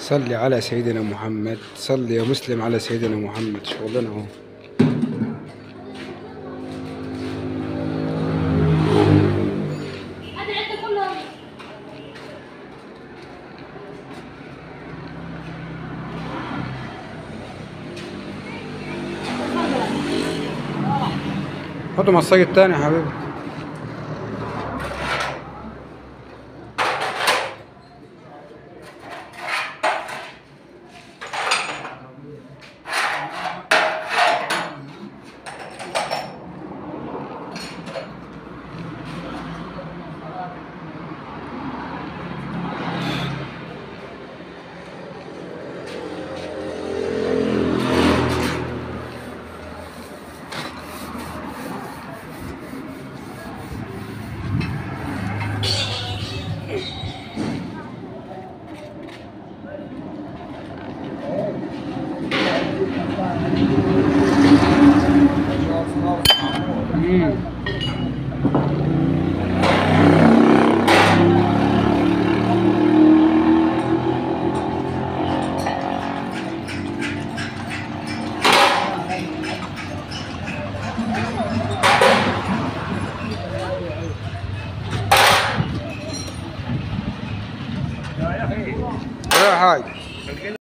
صلي على سيدنا محمد صلي يا مسلم على سيدنا محمد شغلنا اهو هذا العده كلها حطوا مصاج التاني يا حبيبي يا حاج